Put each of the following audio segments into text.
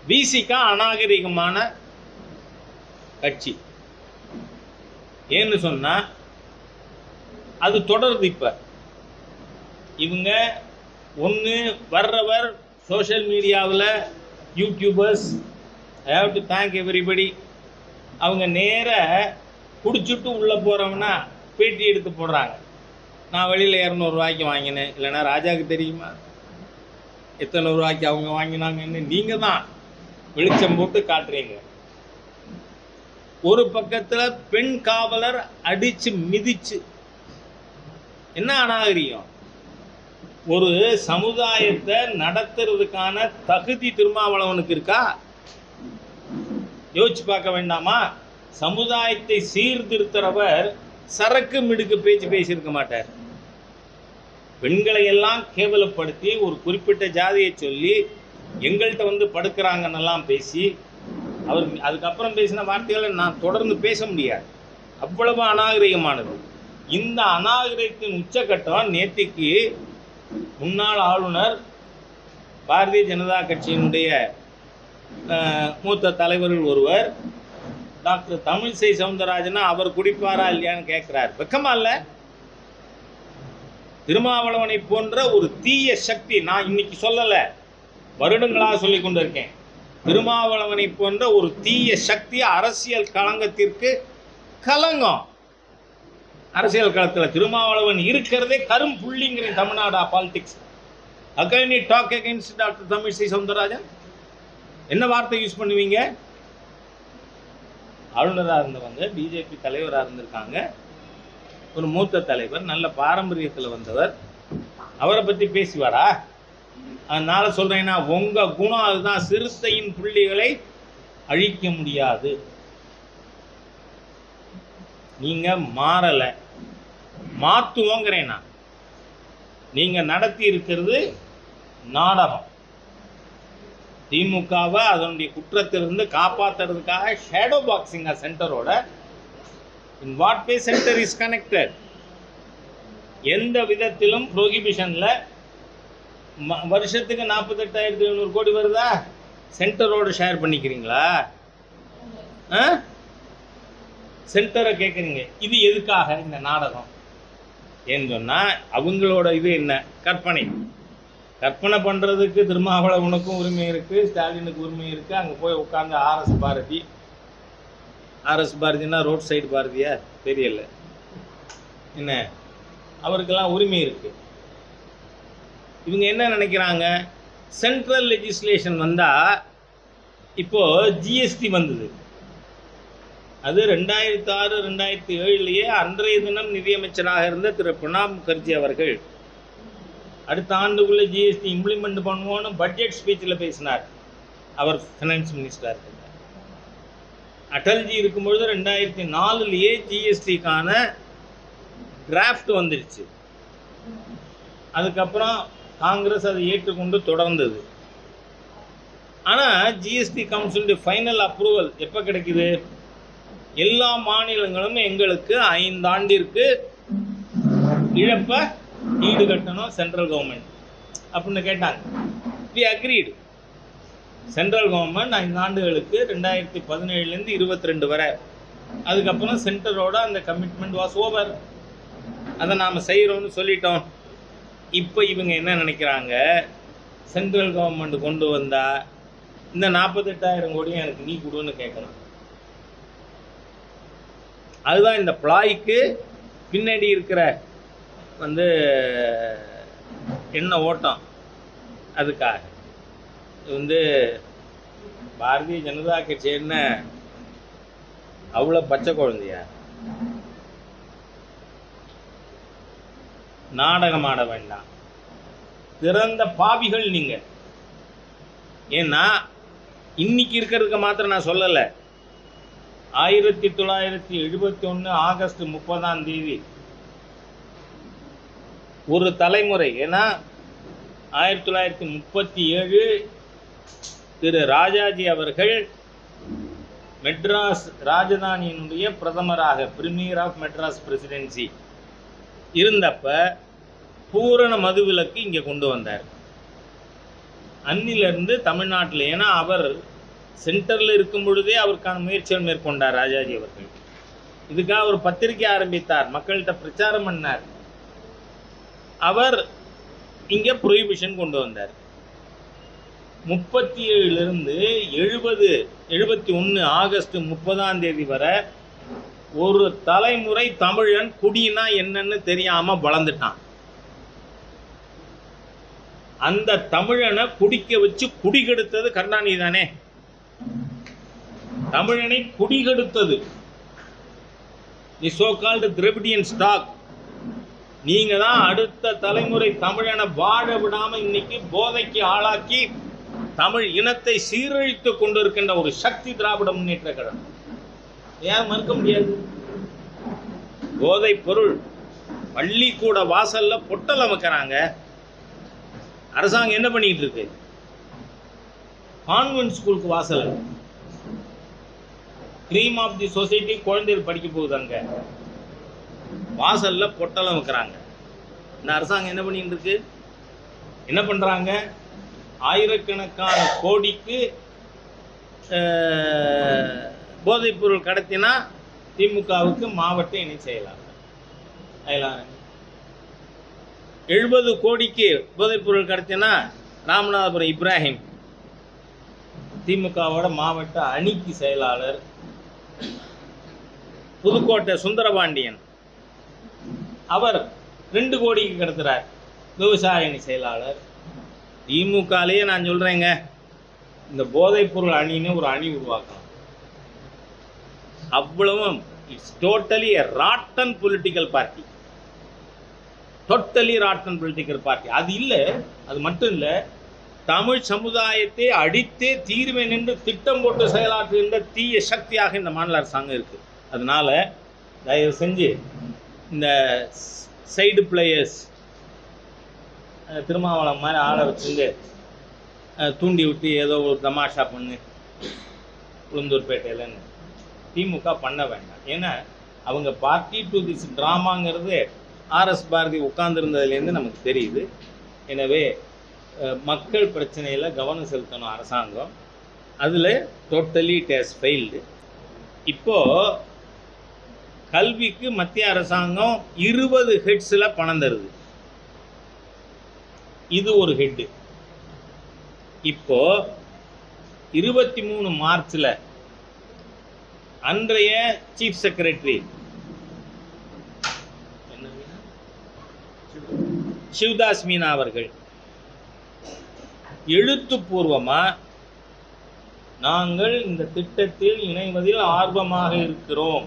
விசிகா அநாகரிகமான கட்சி ஏன்னு சொன்னா அது தொடருது இப்ப இவங்க ஒன்று வர்றவர் சோஷியல் மீடியாவில் YouTubers I have to thank everybody அவங்க நேர குடிச்சிட்டு உள்ளே போகிறவனா பேட்டி எடுத்து போடுறாங்க நான் வெளியில் இரநூறுவாய்க்கு வாங்கினேன் இல்லைன்னா ராஜாவுக்கு தெரியுமா எத்தனை ரூபாய்க்கு அவங்க வாங்கினாங்கன்னு நீங்கள் தான் வெளிச்சம் போட்டு காட்டுறீங்க ஒரு பக்கத்தில் பெண் காவலர் அடிச்சு மிதிச்சு என்ன அநாகரிகம் ஒரு சமுதாயத்தை நடத்துறதுக்கான தகுதி திருமாவளவனுக்கு இருக்கா யோசிச்சு பார்க்க வேண்டாமா சமுதாயத்தை சீர்திருத்துறவர் சரக்கு மிடுக்கு பேச்சு பேசியிருக்க மாட்டார் பெண்களை எல்லாம் கேவலப்படுத்தி ஒரு குறிப்பிட்ட ஜாதியை சொல்லி எங்கள்கிட்ட வந்து படுக்கிறாங்கன்னெல்லாம் பேசி அவர் அதுக்கப்புறம் பேசின வார்த்தைகளை நான் தொடர்ந்து பேச முடியாது அவ்வளவு அநாகரிகமானது இந்த அநாகரிகத்தின் உச்சக்கட்டம் நேத்திக்கு முன்னாள் ஆளுநர் பாரதிய ஜனதா கட்சியினுடைய அஹ், மூத்த தலைவர்கள் ஒருவர் டாக்டர் தமிழிசை சவுந்தரராஜனா அவர் குடிப்பாரா இல்லையான்னு கேட்கிறார் வெக்கமா இல்லை திருமாவளவனை போன்ற ஒரு தீய சக்தி நான் இன்னைக்கு சொல்லல வருடங்களாக சொல்லி கொண்டிருக்கேன் திருமாவளவனை போன்ற ஒரு தீய சக்தி அரசியல் களங்கத்திற்கு கலங்கம் அரசியல் களத்தில் திருமாவளவன் இருக்கிறதே கரும் புள்ளிங்கிற Tamil Nadu politics again talk against doctor Tamilisai Soundararajan என்ன வார்த்தை யூஸ் பண்ணுவீங்க ஆளுநராக இருந்தவங்க பிஜேபி தலைவராக இருந்திருக்காங்க ஒரு மூத்த தலைவர் நல்ல பாரம்பரியத்தில் வந்தவர் அவரை பற்றி பேசுவாரா அதனால சொல்றேன்னா உங்க குணம் அதுதான் சிறுத்தையின் புள்ளிகளை அழிக்க முடியாது நீங்க மாறல மாத்துவோங்கிறேன் நான் நீங்க நடத்தி இருக்கிறது நாடகம் திமுகவை அதனுடைய குற்றத்திலிருந்து காப்பாத்துறதுக்காக ஷேடோ பாக்ஸிங் சென்டரோட in what way centre is connected எந்த விதத்திலும் ப்ரோஹிபிஷனில் வருஷத்துக்கு நாற்பத்தெட்டாயிரத்தி ஐநூறு கோடி வருதா சென்டரோட ஷேர் பண்ணிக்கிறீங்களா ஆ சென்டரை கேட்குறீங்க இது எதுக்காக இந்த நாடகம் ஏன்னு சொன்னால் அவங்களோட இது என்ன கற்பனை கற்பனை பண்ணுறதுக்கு திருமாவளவனுக்கும் உரிமை இருக்குது ஸ்டாலினுக்கு உரிமை இருக்குது அங்கே போய் உட்காந்து ஆர்எஸ் பாரதி ஆர்எஸ் பாரதினா ரோட் சைடு பாரதியா தெரியல என்ன அவருக்கெல்லாம் உரிமை இருக்குது இவங்க என்ன நினைக்கிறாங்க சென்ட்ரல் லெஜிஸ்லேஷன் வந்தால் இப்போது ஜிஎஸ்டி வந்தது அது ரெண்டாயிரத்தி ஆறு ரெண்டாயிரத்தி ஏழுலேயே அன்றைய தினம் நிதியமைச்சராக இருந்த திரு பிரணாப் முகர்ஜி அவர்கள் அடுத்த ஆண்டுக்குள்ளே ஜிஎஸ்டி இம்ப்ளிமெண்ட் பண்ணுவோன்னு பட்ஜெட் ஸ்பீச்சில் பேசினார் அவர் ஃபினான்ஸ் மினிஸ்டராக இருக்கிறார் அடல்ஜி இருக்கும்பொழுது ரெண்டாயிரத்தி நாலுலேயே ஜிஎஸ்டிக்கான டிராஃப்ட் வந்துடுச்சு அதுக்கப்புறம் காங்கிரஸ் அதை ஏற்றுக்கொண்டு தொடர்ந்தது ஆனால் ஜிஎஸ்டி கவுன்சிலுடைய ஃபைனல் அப்ரூவல் எப்போ கிடைக்குது எல்லா மாநிலங்களும் எங்களுக்கு ஐந்தாண்டிற்கு இழப்பை ஈடு கட்டணும் சென்ட்ரல் கவர்மெண்ட் அப்படின்னு கேட்டாங்க வி அக்ரீடு சென்ட்ரல் கவர்மெண்ட் ஐந்து ஆண்டுகளுக்கு ரெண்டாயிரத்தி பதினேழுலேருந்து இருபத்தி ரெண்டு வரை அதுக்கப்புறம் சென்டரோட அந்த கமிட்மெண்ட் வாஸ் ஓவர் அதை நாம் செய்கிறோம்னு சொல்லிட்டோம் இப்போ இவங்க என்ன நினைக்கிறாங்க சென்ட்ரல் கவர்மெண்ட் கொண்டு வந்தா இந்த நாற்பத்தெட்டாயிரம் கோடியும் எனக்கு நீ கொடுன்னு கேட்கலாம் அதுதான் இந்த பிளாய்க்கு பின்னாடி இருக்கிற வந்து என்ன ஓட்டம் அதுக்காக இது வந்து பாரதிய ஜனதா கட்சி என்ன அவ்வளோ பச்சை குழந்தையா நாடகம் ஆட வேண்டாம் திறந்த பாவிகள் நீங்க ஏன்னா இன்னைக்கு இருக்கிறதுக்கு மாத்திரம் நான் சொல்லலை ஆயிரத்தி தொள்ளாயிரத்தி எழுபத்தி ஒன்று ஆகஸ்ட் முப்பதாம் தேதி ஒரு தலைமுறை ஏன்னா ஆயிரத்தி தொள்ளாயிரத்தி முப்பத்தி ஏழு திரு ராஜாஜி அவர்கள் மெட்ராஸ் ராஜதானியினுடைய பிரதமராக பிரீமியர் ஆஃப் மெட்ராஸ் பிரசிடென்சி இருந்தப்ப பூரண மதுவிலக்கு இங்கே கொண்டு வந்தார் அன்னிலிருந்து தமிழ்நாட்டில் ஏன்னா அவர் சென்டரில் இருக்கும் பொழுதே அவருக்கான முயற்சிகள் மேற்கொண்டார் ராஜாஜி அவர்கள் இதுக்காக ஒரு பத்திரிகை ஆரம்பித்தார் மக்கள்கிட்ட பிரச்சாரம் பண்ணார் அவர் இங்கே ப்ரொஹிபிஷன் கொண்டு வந்தார் முப்பத்தி ஏழுலேருந்து எழுபது எழுபத்தி ஒன்று ஆகஸ்ட் முப்பதாம் தேதி வரை ஒரு தலைமுறை தமிழன் குடினா என்னன்னு தெரியாம வளர்ந்துட்டான் அந்த தமிழனை குடிக்க வச்சு குடிகெடுத்தது கருணாநிதி தானே தமிழனை குடிகெடுத்தது the so called Dravidian stock நீங்க தான் அடுத்த தலைமுறை தமிழனை வாழ விடாம இன்னைக்கு போதைக்கு ஆளாக்கி தமிழ் இனத்தை சீரழித்து கொண்டிருக்கின்ற ஒரு சக்தி திராவிட முன்னேற்ற கழகம் யாரும் மறுக்க முடியாது போதைப் பொருள் பள்ளிக்கூட வாசல்ல பொட்டல் அமைக்கிறாங்க அரசாங்கம் என்ன பண்ணிட்டு இருக்கு கான்வென்ட் ஸ்கூலுக்கு வாசல் கிரீம் ஆஃப் தி சொசைட்டி குழந்தைகள் படிக்க போகுது அங்க வாசல்ல பொட்டலம் வைக்கிறாங்க இந்த அரசாங்கம் என்ன பண்ணிட்டு இருக்கு என்ன பண்றாங்க ஆயிரக்கணக்கான கோடிக்கு அஹ், போதைப்பொருள் கடத்தினா திமுகவுக்கு மாவட்ட இணை செயலாளர் அயலாளர் எழுபது கோடிக்கு போதைப்பொருள் கடத்தினா ராமநாதபுரம் இப்ராஹிம் திமுகவோட மாவட்ட அணிக்கு செயலாளர் புதுக்கோட்டை சுந்தரபாண்டியன் அவர் ரெண்டு கோடிக்கு கடத்துறார் விவசாய அணி செயலாளர் திமுகலேயே நான் சொல்றேங்க இந்த போதைப்பொருள் அணின்னு ஒரு அணி உருவாக்கலாம் அவ்வளவும் it's totally rotten political party totally rotten political party அது இல்லை அது மட்டும் இல்லை தமிழ் சமுதாயத்தை அடித்தே தீர்வேன் என்று திட்டம் போட்டு செயலாற்றுகின்ற தீய சக்தியாக இந்த மாநில அரசாங்கம் இருக்கு அதனால தயவு செஞ்சு இந்த சைடு பிளேயர்ஸ் திருமாவளம் மாதிரி ஆளை வச்சுருந்து அஹ், தூண்டி விட்டு ஏதோ ஒரு தமாஷா பண்ணு உளுந்தூர்பேட்டையிலன்னு திமுக பண்ண வேண்டாம் ஏன்னா அவங்க பார்ட்டி டு திஸ் ட்ராமாங்கிறது ஆர்எஸ் பாரதி உட்கார்ந்துருந்ததுலேருந்து நமக்கு தெரியுது எனவே அஹ், மக்கள் பிரச்சனையில் கவனம் செலுத்தணும் அரசாங்கம் அதில் டோட்டலி இட் ஹேஸ் ஃபெயில்டு இப்போது கல்விக்கு மத்திய அரசாங்கம் இருபது ஹெட்ஸில் பணம் தருது இது ஒரு ஹெட்டு இப்போ இருபத்தி மூணு மார்ச்ல அன்றைய சீஃப் செக்ரட்டரி சிவதாஸ் மீனா அவர்கள் எழுத்துப்பூர்வமா நாங்கள் இந்த திட்டத்தில் இணைவதில் ஆர்வமாக இருக்கிறோம்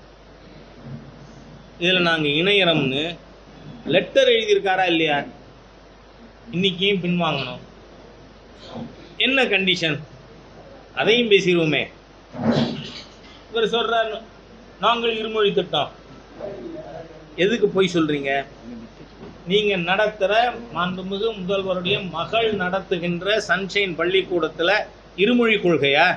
இதில் நாங்கள் இணையறோம்னு லெட்டர் எழுதியிருக்காரா இல்லையா இன்னைக்கும் பின்வாங்கணும் என்ன கண்டிஷன் அதையும் பேசிடுவோமே இவர் சொல்றார் நாங்கள் இருமொழி திட்டம் எதுக்கு போய் சொல்றீங்க நீங்க நடத்துற மாண்புமிகு முதல்வருடைய மகள் நடத்துகின்ற சன்ஷைன் பள்ளிக்கூடத்துல இருமொழி கொள்கையா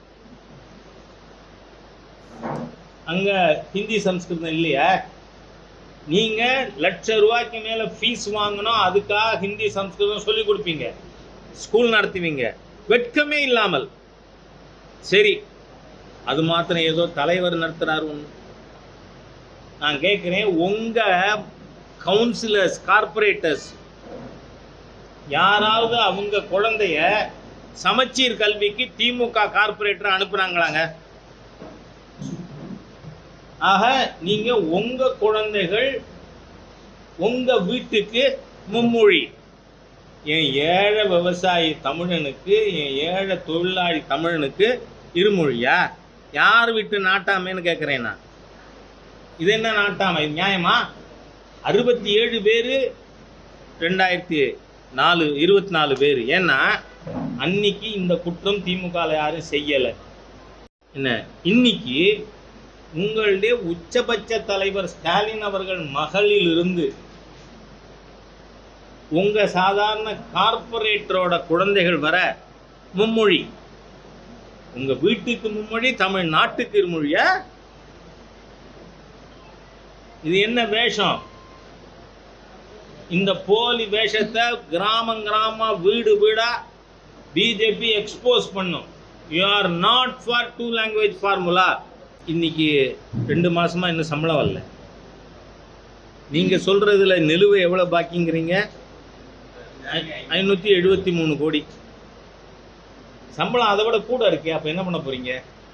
அங்க ஹிந்தி சம்ஸ்கிருதம் இல்லையா நீங்க லட்ச ரூபாய்க்கு மேல ஃபீஸ் வாங்கணும் அதுக்காக ஹிந்தி சம்ஸ்கிருதம் சொல்லி கொடுப்பீங்க ஸ்கூல் நடத்துவீங்க வெட்கமே இல்லாமல் சரி அது மாத்திரம் ஏதோ தலைவர் நடத்துறாரு ஒன்று நான் கேட்குறேன் உங்க கவுன்சிலர்ஸ் கார்பரேட்டர்ஸ் யாராவது அவங்க குழந்தைய சமச்சீர் கல்விக்கு திமுக கார்பரேட்டர் அனுப்புறாங்களாங்க ஆக நீங்க உங்க குழந்தைகள் உங்க வீட்டுக்கு மும்மொழி என் ஏழை விவசாயி தமிழனுக்கு என் ஏழை தொழிலாளி தமிழனுக்கு இருமொழியா யார் வீட்டு நாட்டாமைன்னு கேட்குறேன் நான் இது என்ன நாட்டாமை இது நியாயமா அறுபத்தி ஏழு பேர் ரெண்டாயிரத்தி நாலு இருபத்தி நாலு பேர் ஏன்னா அன்னைக்கு இந்த குற்றம் திமுகவில் யாரும் செய்யலை என்ன இன்னைக்கு உங்களுடைய உச்சபட்ச தலைவர் ஸ்டாலின் அவர்கள் மகளிலிருந்து உங்க சாதாரண கார்பரேட்டரோட குழந்தைகள் வர மும்மொழி உங்க வீட்டுக்கு மும்மொழி தமிழ் நாட்டுக்கு இருமொழியா இது என்ன வேஷம் இந்த போலி வேஷத்தை கிராமம் கிராமம் வீடு வீடா பிஜேபி எக்ஸ்போஸ் பண்ணும் you are not for two language formula இன்னைக்கு ரெண்டு மாசமா இன்னும் சம்பளம் வரல நீங்க சொல்றதுல நிலுவை எவ்வளவு பாக்கிங்கிறீங்க ஐநூத்தி எழுபத்தி மூணு கோடி சம்பளம் அதை விட கூட இருக்கே அப்ப என்ன பண்ண போறீங்க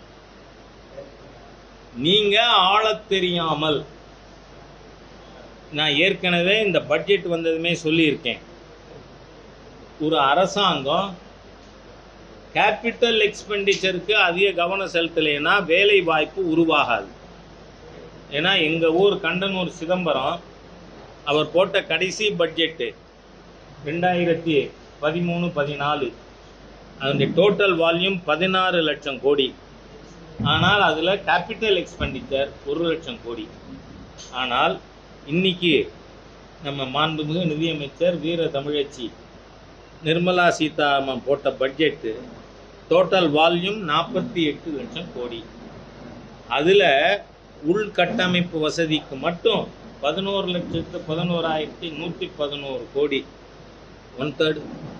நீங்க ஆளத் தெரியாமல் நான் ஏற்கனவே இந்த பட்ஜெட் வந்ததுமே சொல்லியிருக்கேன் ஒரு அரசாங்கம் கேபிட்டல் எக்ஸ்பெண்டிச்சருக்கு அதிக கவனம் செலுத்தலைன்னா வேலை வாய்ப்பு உருவாகாது ஏன்னா எங்கள் ஊர் கண்டனூர் சிதம்பரம் அவர் போட்ட கடைசி பட்ஜெட்டு ரெண்டாயிரத்தி பதிமூணு பதினாலு அதனுடைய டோட்டல் வால்யூம் பதினாறு லட்சம் கோடி ஆனால் அதில் கேபிட்டல் எக்ஸ்பெண்டிச்சர் ஒரு லட்சம் கோடி ஆனால் இன்னைக்கு நம்ம மாண்புமிகு நிதியமைச்சர் வீர தமிழச்சி நிர்மலா சீதாராமன் போட்ட பட்ஜெட்டு டோட்டல் வால்யூம் நாற்பத்தி எட்டு லட்சம் கோடி அதில் உள்கட்டமைப்பு வசதிக்கு மட்டும் பதினோரு லட்சத்து பதினோராயிரத்தி நூற்றி பதினோரு கோடி ஒன் தேர்ட்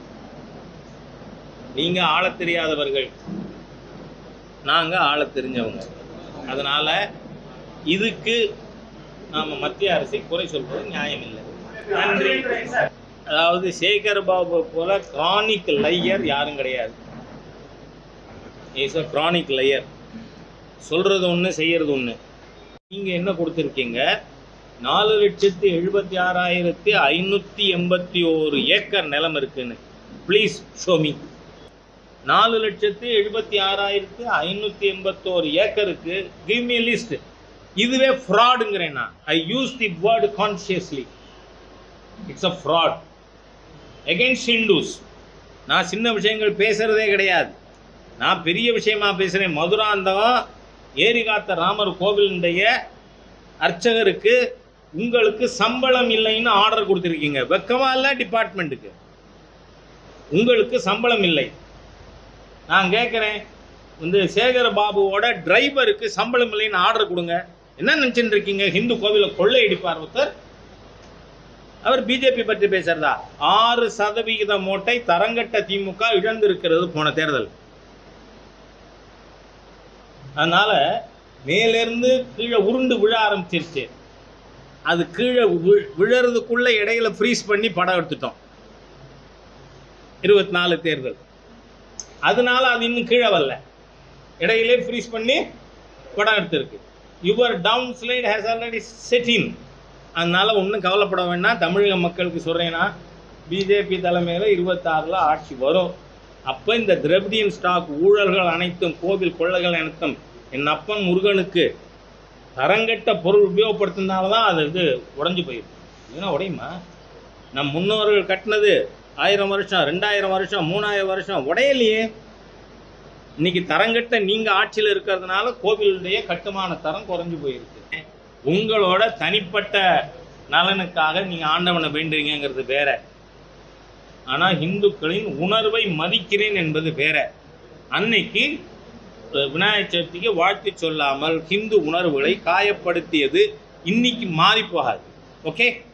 நீங்கள் ஆளத் தெரியாதவர்கள் நாங்கள் ஆளத் தெரிஞ்சவங்க அதனால் இதுக்கு நாம் மத்திய அரசை குறை சொல்வது நியாயம் இல்லை நன்றி அதாவது சேகர் பாபு போல கிரானிக் லையர் யாரும் கிடையாது இஸ் அ கிரானிக் லையர் சொல்றது ஒன்று செய்யறது ஒன்று நீங்கள் என்ன கொடுத்துருக்கீங்க நாலு லட்சத்தி எழுபத்தி ஆறாயிரத்தி ஐநூற்றி எண்பத்தி ஓரு ஏக்கர் நிலம் இருக்குன்னு ப்ளீஸ் ஷோமி நாலு லட்சத்தி எழுபத்தி ஆறாயிரத்தி ஐநூற்றி எண்பத்தோரு ஏக்கருக்கு கிவ் மீ லிஸ்ட் இதுவே ஃப்ராடுங்கிறேன் நான் I use the word consciously it's a fraud against Hindus நான் சின்ன விஷயங்கள் பேசுறதே கிடையாது நான் பெரிய விஷயமா பேசுகிறேன் மதுராந்தகம் ஏரிகாத்த ராமர் கோவிலுடைய அர்ச்சகருக்கு உங்களுக்கு சம்பளம் இல்லைன்னு ஆர்டர் கொடுத்துருக்கீங்க வெக்கமா இல்லை டிபார்ட்மெண்ட்டுக்கு உங்களுக்கு சம்பளம் இல்லை நான் கேட்குறேன் இந்த சேகர பாபுவோட டிரைவருக்கு சம்பளம் இல்லைன்னு ஆர்டர் கொடுங்க என்ன நினச்சிட்டு இருக்கீங்க ஹிந்து கோவிலை கொள்ளையடிப்பார் ஒருத்தர் அவர் பிஜேபி பற்றி பேசுறதா ஆறு சதவிகித மூட்டை தரங்கட்ட திமுக இழந்திருக்கிறது போன தேர்தல் அதனால மேலிருந்து கீழே உருண்டு விழ ஆரம்பிச்சிருச்சு அது கீழே வி- விழறதுக்குள்ள இடையில ஃப்ரீஸ் பண்ணி படம் எடுத்துட்டோம் இருபத்தி நாலு தேர்தல் அதனால அது இன்னும் கீழே வரல இடையிலே ஃப்ரீஸ் பண்ணி படம் எடுத்திருக்கு your down slide has already set in அதனால ஒன்றும் கவலைப்பட வேண்டாம் தமிழக மக்களுக்கு சொல்கிறேன்னா பிஜேபி தலைமையில் இருபத்தாறில் ஆட்சி வரும் அப்போ இந்த திரவிடியன் ஸ்டாக் ஊழல்கள் அனைத்தும் கோவில் கொள்ளைகள் அனைத்தும் என் அப்பன் முருகனுக்கு தரங்கெட்ட பொருள் உபயோகப்படுத்தினால தான் அது இது உடஞ்சி போயிடும் ஏன்னா உடையுமா நம் முன்னோர்கள் கட்டினது ஆயிரம் வருஷம் ரெண்டாயிரம் வருஷம் மூணாயிரம் வருஷம் உடையலையே இன்னைக்கு தரங்கட்ட நீங்க ஆட்சியில் இருக்கிறதுனால கோவிலுடைய கட்டுமான தரம் குறைஞ்சு போயிருக்கு உங்களோட தனிப்பட்ட நலனுக்காக நீங்க ஆண்டவனை வேண்டுறீங்கிறது வேற ஆனா இந்துக்களின் உணர்வை மதிக்கிறேன் என்பது வேற அன்னைக்கு அஹ், விநாயகர் சதுர்த்திக்கு வாழ்த்து சொல்லாமல் ஹிந்து உணர்வுகளை காயப்படுத்தியது இன்னைக்கு மாறி போகாது ஓகே